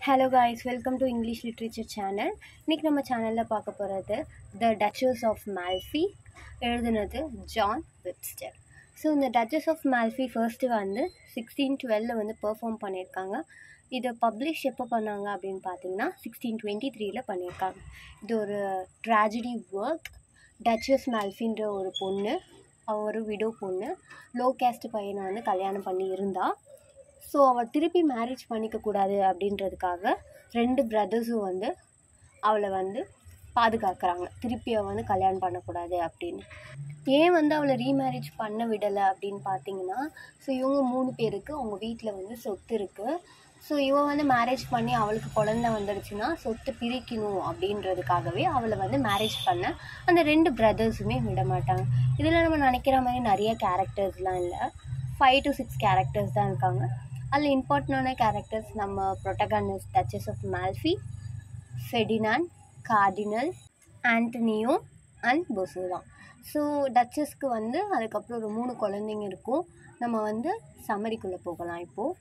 hello guys welcome to English literature channel இன்றைக்கி நம்ம சேனலில் பார்க்க போகிறது த டச்சஸ் ஆஃப் மால்ஃபி எழுதுனது ஜான் வெப்ஸ்டர் ஸோ இந்த டச்சஸ் ஆஃப் மால்ஃபி ஃபர்ஸ்ட்டு வந்து சிக்ஸ்டீன் டுவெல்ல வந்து பெர்ஃபார்ம் பண்ணியிருக்காங்க இதை பப்ளிஷ் எப்போ பண்ணாங்க அப்படின்னு பார்த்தீங்கன்னா சிக்ஸ்டீன் டுவெண்ட்டி த்ரீல பண்ணியிருக்காங்க இது ஒரு ட்ராஜடி ஒர்க் டச்சஸ் மால்ஃபின்ற ஒரு பொண்ணு அவ ஒரு விடோ பொண்ணு லோ கேஸ்ட் பையனை வந்து கல்யாணம் பண்ணி இருந்தா ஸோ அவள் திருப்பி மேரேஜ் பண்ணிக்க கூடாது அப்படின்றதுக்காக ரெண்டு பிரதர்ஸும் வந்து அவளை வந்து பாதுகாக்கிறாங்க திருப்பி அவள் வந்து கல்யாணம் பண்ணக்கூடாது அப்படின்னு ஏன் வந்து அவளை ரீமேரேஜ் பண்ண விடலை அப்படின்னு பார்த்தீங்கன்னா ஸோ இவங்க மூணு பேருக்கு அவங்க வீட்டில் வந்து சொத்து இருக்குது ஸோ இவன் வந்து மேரேஜ் பண்ணி அவளுக்கு குழந்தை வந்துடுச்சுன்னா சொத்து பிரிக்கணும் அப்படின்றதுக்காகவே அவளை வந்து மேரேஜ் பண்ண அந்த ரெண்டு பிரதர்ஸுமே விட மாட்டாங்க இதில் நம்ம நினைக்கிற மாதிரி நிறைய கேரக்டர்ஸ்லாம் இல்லை ஃபைவ் டு சிக்ஸ் கேரக்டர்ஸ் தான் இருக்காங்க அதில் இம்பார்ட்டண்டான கேரக்டர்ஸ் நம்ம protagonist Duchess of Malfi Ferdinand Cardinal Antonio and பொசு தான் ஸோ டச்சஸ்க்கு வந்து அதுக்கப்புறம் ஒரு மூணு குழந்தைங்க இருக்கும் நம்ம வந்து சம்மரிக்குள்ளே போகலாம் இப்போது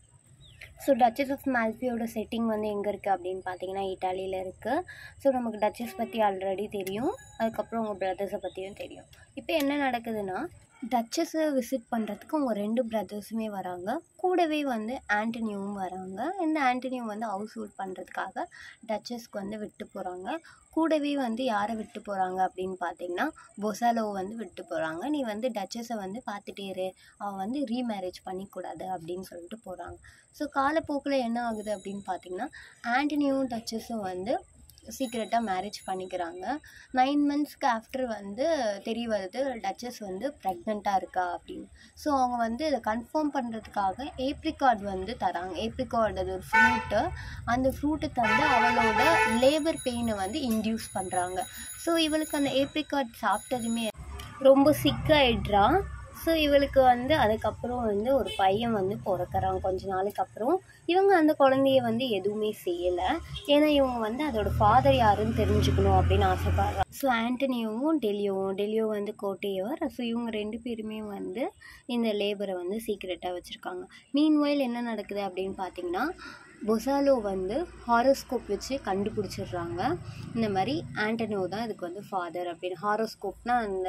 ஸோ டச்சஸ் ஆஃப் மால்ஃபியோட செட்டிங் வந்து எங்கே இருக்குது அப்படின்னு பார்த்தீங்கன்னா இட்டாலியில் இருக்குது ஸோ நமக்கு டச்சஸ் பற்றி ஆல்ரெடி தெரியும் அதுக்கப்புறம் உங்கள் பிரதர்ஸை பற்றியும் தெரியும் இப்போ என்ன நடக்குதுன்னா டச்சஸை விசிட் பண்ணுறதுக்கு அவங்க ரெண்டு பிரதர்ஸுமே வராங்க கூடவே வந்து ஆண்டனியும் வராங்க இந்த ஆண்டனியும் வந்து ஹவுஸ் ஹோல்ட் பண்ணுறதுக்காக டச்சஸ்க்கு வந்து விட்டு போகிறாங்க கூடவே வந்து யாரை விட்டு போகிறாங்க அப்படின்னு பார்த்தீங்கன்னா பொசாலோவை வந்து விட்டு போகிறாங்க நீ வந்து டச்சஸை வந்து பார்த்துட்டே இரு அவள் வந்து ரீமேரேஜ் பண்ணிக்கூடாது அப்படின்னு சொல்லிட்டு போகிறாங்க ஸோ காலப்போக்கில் என்ன ஆகுது அப்படின்னு பார்த்தீங்கன்னா ஆண்டனியும் டச்சஸும் வந்து சீக்ரெட்டாக மேரேஜ் பண்ணிக்கிறாங்க நைன் மந்த்ஸ்க்கு ஆஃப்டர் வந்து தெரிய வருது டச்சஸ் வந்து ப்ரெக்னெண்ட்டாக இருக்கா அப்படின்னு ஸோ அவங்க வந்து இதை கன்ஃபார்ம் பண்ணுறதுக்காக ஏப்ரிகார்ட் வந்து தராங்க ஏப்ரிகார்ட் அது ஒரு ஃப்ரூட்டு அந்த ஃப்ரூட்டை தந்து அவளோட லேபர் பெயினை வந்து இன்டியூஸ் பண்ணுறாங்க ஸோ இவளுக்கு அந்த ஏப்ரிகார்ட் சாப்பிட்டதுமே ரொம்ப சிக்காயிடுறா ஸோ இவளுக்கு வந்து அதுக்கப்புறம் வந்து ஒரு பையன் வந்து பிறக்கிறான் கொஞ்ச நாளைக்கு அப்புறம் இவங்க அந்த குழந்தைய வந்து எதுவுமே செய்யலை ஏன்னா இவங்க வந்து அதோட ஃபாதர் யாருன்னு தெரிஞ்சுக்கணும் அப்படின்னு ஆசைப்படுறாங்க ஸோ ஆண்டனியோவும் டெலியோவும் டெலியோ வந்து கோட்டையவர் ஸோ இவங்க ரெண்டு பேருமே வந்து இந்த லேபரை வந்து சீக்ரெட்டாக வச்சுருக்காங்க மீன்வயல் என்ன நடக்குது அப்படின்னு பார்த்தீங்கன்னா பொசாலோ வந்து ஹாரோஸ்கோப் வச்சு கண்டுபிடிச்சிடுறாங்க இந்த மாதிரி ஆண்டனியோ தான் இதுக்கு வந்து ஃபாதர் அப்படின்னு ஹாரோஸ்கோப்னால் அந்த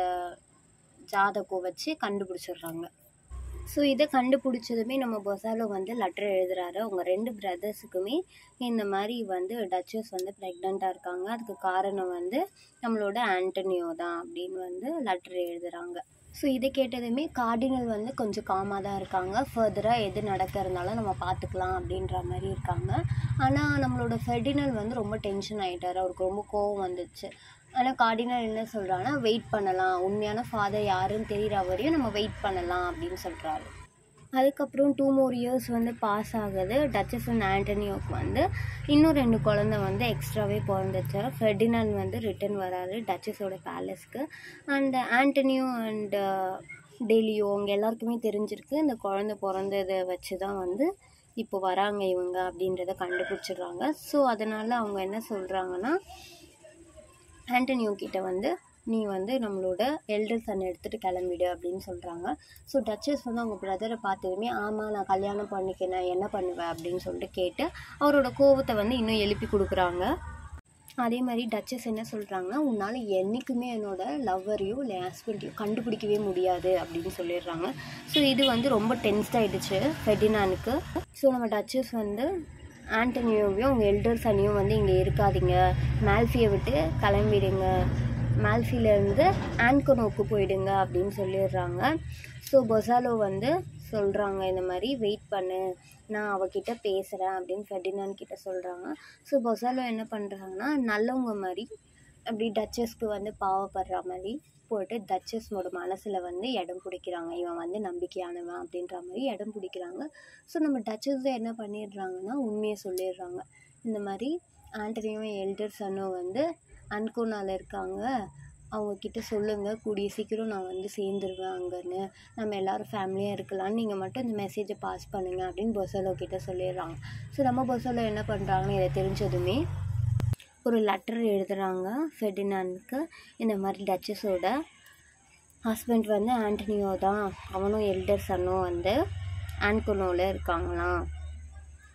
ஜாதகம் வச்சு கண்டுபிடிச்சிடுறாங்க ஸோ இதை கண்டுபிடிச்சதுமே நம்ம பொசாலோ வந்து லெட்டர் எழுதுறாரு அவங்க ரெண்டு பிரதர்ஸுக்குமே இந்த மாதிரி வந்து டச்சஸ் வந்து ப்ரெக்னெண்ட்டாக இருக்காங்க அதுக்கு காரணம் வந்து நம்மளோட ஆண்டனியோ தான் அப்படின்னு வந்து லெட்டர் எழுதுறாங்க ஸோ இதை கேட்டதுமே கார்டினல் வந்து கொஞ்சம் காமாக தான் இருக்காங்க ஃபர்தராக எது நடக்கிறதுனால நம்ம பார்த்துக்கலாம் அப்படின்ற மாதிரி இருக்காங்க ஆனால் நம்மளோட ஃபெர்டினல் வந்து ரொம்ப டென்ஷன் ஆகிட்டார் அவருக்கு ரொம்ப கோவம் வந்துச்சு ஆனால் கார்டினல் என்ன சொல்கிறாங்கன்னா வெயிட் பண்ணலாம் உண்மையான ஃபாதர் யாருன்னு தெரிகிற வரையும் நம்ம வெயிட் பண்ணலாம் அப்படின்னு சொல்கிறாரு அதுக்கப்புறம் டூ மோர் இயர்ஸ் வந்து பாஸ் ஆகுது டச்சஸ் அண்ட் ஆண்டனியோக்கு வந்து இன்னும் ரெண்டு குழந்தை வந்து எக்ஸ்ட்ராவே பிறந்துச்சு ஃபெர்டினான் வந்து ரிட்டன் வராரு டச்சஸோட பேலஸ்க்கு அண்ட் ஆண்டனியோ அண்ட் டெலியோ அவங்க எல்லாருக்குமே தெரிஞ்சிருக்கு இந்த குழந்தை பிறந்ததை வச்சு தான் வந்து இப்போ வராங்க இவங்க அப்படின்றத கண்டுபிடிச்சிடுறாங்க ஸோ அதனால் அவங்க என்ன சொல்கிறாங்கன்னா ஆண்டனியோ கிட்ட வந்து நீ வந்து நம்மளோட எல்டர் சன் எடுத்துகிட்டு கிளம்பிடு அப்படின்னு சொல்கிறாங்க ஸோ டச்சஸ் வந்து அவங்க பிரதரை பார்த்ததுமே ஆமாம் நான் கல்யாணம் பண்ணிக்கிறேன் என்ன பண்ணுவேன் அப்படின்னு சொல்லிட்டு கேட்டு அவரோட கோபத்தை வந்து இன்னும் எழுப்பி கொடுக்குறாங்க அதே மாதிரி டச்சஸ் என்ன சொல்கிறாங்கன்னா உன்னால் என்றைக்குமே என்னோட லவ்வரையோ இல்லை ஹஸ்பண்டையோ கண்டுபிடிக்கவே முடியாது அப்படின்னு சொல்லிடுறாங்க ஸோ இது வந்து ரொம்ப டென்ஸ்ட் ஆகிடுச்சு ஃபெடினானுக்கு ஸோ நம்ம டச்சஸ் வந்து ஆண்டனியோவையும் உங்கள் எல்டர் சனியும் வந்து இங்கே இருக்காதீங்க மால்ஃபியை விட்டு கிளம்பிடுங்க மால்ஃபிலேருந்து ஆன்கனோக்கு போயிடுங்க அப்படின்னு சொல்லிடுறாங்க ஸோ பொசாலோ வந்து சொல்கிறாங்க இந்த மாதிரி வெயிட் பண்ணு நான் அவகிட்ட பேசுகிறேன் அப்படின்னு ஃபெர்டினான் கிட்ட சொல்கிறாங்க ஸோ பொசாலோ என்ன பண்ணுறாங்கன்னா நல்லவங்க மாதிரி அப்படி டச்சஸ்க்கு வந்து பாவப்படுற மாதிரி போட்டு டச்சஸ்னோட மனசில் வந்து இடம் பிடிக்கிறாங்க இவன் வந்து நம்பிக்கையானவன் அப்படின்ற மாதிரி இடம் பிடிக்கிறாங்க ஸோ நம்ம டச்சஸ் என்ன பண்ணிடுறாங்கன்னா உண்மையை சொல்லிடுறாங்க இந்த மாதிரி ஆண்டனியும் எல்டர் சன்னும் வந்து அன்கோனால இருக்காங்க அவங்கக்கிட்ட சொல்லுங்கள் கூடிய சீக்கிரம் நான் வந்து சேர்ந்துருவேன் அங்கேன்னு நம்ம எல்லோரும் ஃபேமிலியாக இருக்கலாம்னு நீங்கள் மட்டும் இந்த மெசேஜை பாஸ் பண்ணுங்க அப்படின்னு பொசலோ கிட்ட சொல்லிடுறாங்க ஸோ நம்ம பொசலோ என்ன பண்ணுறாங்கன்னு இதை தெரிஞ்சதுமே ஒரு லெட்டர் எழுதுகிறாங்க ஃபெர்டினானுக்கு இந்த மாதிரி டச்சஸோட ஹஸ்பண்ட் வந்து ஆண்டனியோ தான் அவனும் எல்டர் சன்னும் வந்து ஆன்கோனோவில் இருக்காங்களாம்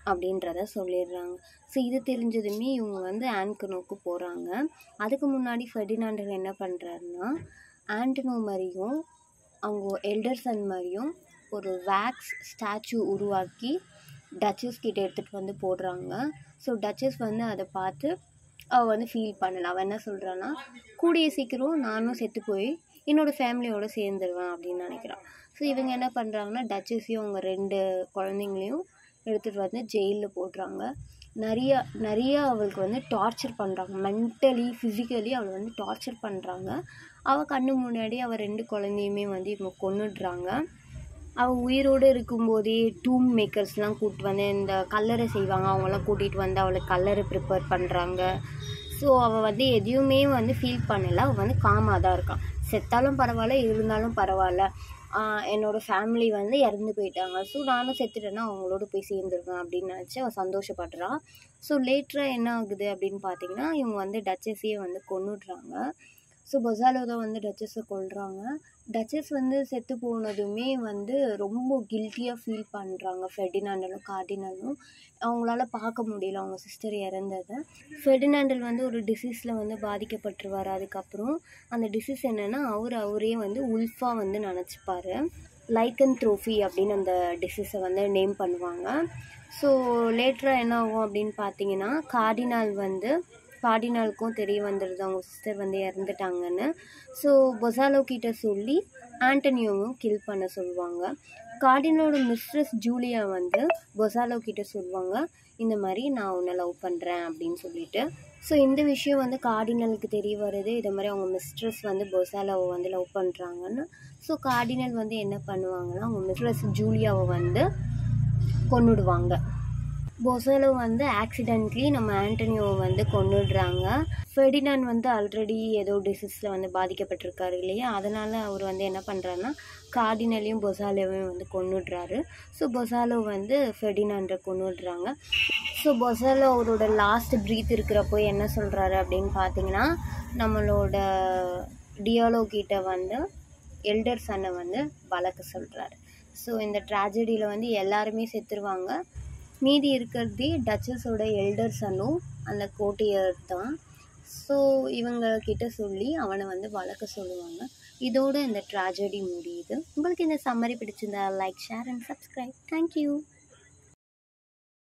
அப்படின்றத சொல்லிடுறாங்க ஸோ இது தெரிஞ்சதுமே இவங்க வந்து ஆன்கனோக்கு போகிறாங்க அதுக்கு முன்னாடி ஃபெர்டினாண்டர் என்ன பண்ணுறாருன்னா ஆண்டனோ மாதிரியும் அவங்க எல்டர் சன் மாதிரியும் ஒரு வேக்ஸ் ஸ்டாச்சு உருவாக்கி டச்சஸ் கிட்ட எடுத்துகிட்டு வந்து போடுறாங்க ஸோ டச்சஸ் வந்து அதை பார்த்து அவள் வந்து ஃபீல் பண்ணல அவள் என்ன சொல்கிறான்னா கூடிய சீக்கிரம் நானும் செத்து போய் என்னோடய ஃபேமிலியோடு சேர்ந்துருவேன் அப்படின்னு நினைக்கிறான் ஸோ இவங்க என்ன பண்ணுறாங்கன்னா டச்சஸையும் அவங்க ரெண்டு குழந்தைங்களையும் எடுத்துகிட்டு வந்து ஜெயிலில் போடுறாங்க நிறைய நிறைய அவளுக்கு வந்து டார்ச்சர் பண்ணுறாங்க மென்டலி ஃபிசிக்கலி அவளை வந்து டார்ச்சர் பண்ணுறாங்க அவள் கண்ணு முன்னாடி அவள் ரெண்டு குழந்தையுமே வந்து இவங்க கொன்னுடுறாங்க அவள் உயிரோடு இருக்கும்போதே டூம் மேக்கர்ஸ்லாம் கூப்பிட்டு வந்து இந்த கல்லறை செய்வாங்க அவங்களாம் கூட்டிகிட்டு வந்து அவளுக்கு கல்லறை ப்ரிப்பேர் பண்ணுறாங்க ஸோ அவள் வந்து எதையுமே வந்து ஃபீல் பண்ணலை அவள் வந்து காமாக தான் இருக்கான் செத்தாலும் பரவாயில்ல இருந்தாலும் பரவாயில்ல ஆஹ் என்னோட ஃபேமிலி வந்து இறந்து போயிட்டாங்க ஸோ நானும் செத்துட்டேன்னா அவங்களோட போய் சேர்ந்துருவேன் அப்படின்னு நினச்சி அவள் சந்தோஷப்படுறான் ஸோ லேட்டராக என்ன ஆகுது அப்படின்னு பார்த்தீங்கன்னா இவங்க வந்து டச்சஸையே வந்து கொன்னுடுறாங்க ஸோ பொசாலோ தான் வந்து டச்சஸை கொல்றாங்க டச்சஸ் வந்து செத்து போனதுமே வந்து ரொம்ப கில்ட்டியாக ஃபீல் பண்ணுறாங்க ஃபெர்டினாண்டலும் கார்டினலும் அவங்களால பார்க்க முடியல அவங்க சிஸ்டர் இறந்ததை ஃபெர்டினாண்டல் வந்து ஒரு டிசீஸில் வந்து பாதிக்கப்பட்டுருவார் அதுக்கப்புறம் அந்த டிசீஸ் என்னென்னா அவர் அவரே வந்து உல்ஃபாக வந்து நினச்சிப்பாரு லைக்கன் த்ரோஃபி அப்படின்னு அந்த டிசீஸை வந்து நேம் பண்ணுவாங்க ஸோ லேட்டராக என்ன ஆகும் அப்படின்னு பார்த்தீங்கன்னா கார்டினால் வந்து கார்டினாலுக்கும் தெரிய வந்துடுது அவங்க சிஸ்டர் வந்து இறந்துட்டாங்கன்னு ஸோ பொசாலோ கிட்ட சொல்லி ஆண்டனியோவும் கில் பண்ண சொல்லுவாங்க கார்டினலோட மிஸ்ட்ரஸ் ஜூலியா வந்து பொசாலோ கிட்ட சொல்லுவாங்க இந்த மாதிரி நான் உன்னை லவ் பண்ணுறேன் அப்படின்னு சொல்லிட்டு ஸோ இந்த விஷயம் வந்து கார்டினலுக்கு தெரிய வருது இது மாதிரி அவங்க மிஸ்ட்ரஸ் வந்து பொசாலோவை வந்து லவ் பண்ணுறாங்கன்னு ஸோ கார்டினல் வந்து என்ன பண்ணுவாங்கன்னா அவங்க மிஸ்ட்ரஸ் ஜூலியாவை வந்து கொன்னுடுவாங்க பொசலோ வந்து ஆக்சிடென்ட்லி நம்ம ஆண்டனியோவை வந்து கொன்னுடுறாங்க ஃபெர்டினான் வந்து ஆல்ரெடி ஏதோ டிசீஸில் வந்து பாதிக்கப்பட்டிருக்காரு இல்லையா அதனால் அவர் வந்து என்ன பண்ணுறாருன்னா கார்டினலையும் பொசாலோவையும் வந்து கொன்னுடுறாரு ஸோ பொசாலோ வந்து ஃபெர்டினாண்டை கொன்னுடுறாங்க ஸோ பொசாலோ அவரோட லாஸ்ட் ப்ரீத் இருக்கிறப்போ என்ன சொல்கிறாரு அப்படின்னு பார்த்தீங்கன்னா நம்மளோட டியாலோ கிட்ட வந்து எல்டர் சன்னை வந்து வளர்க்க சொல்கிறாரு ஸோ இந்த ட்ராஜடியில் வந்து எல்லாருமே செத்துருவாங்க மீதி இருக்கிறதே டச்சஸோட எல்டர் சன்னும் அந்த கோட்டையர் தான் ஸோ இவங்க கிட்ட சொல்லி அவனை வந்து வளர்க்க சொல்லுவாங்க இதோட இந்த ட்ராஜடி முடியுது உங்களுக்கு இந்த சம்மரி பிடிச்சிருந்தா like share and subscribe thank you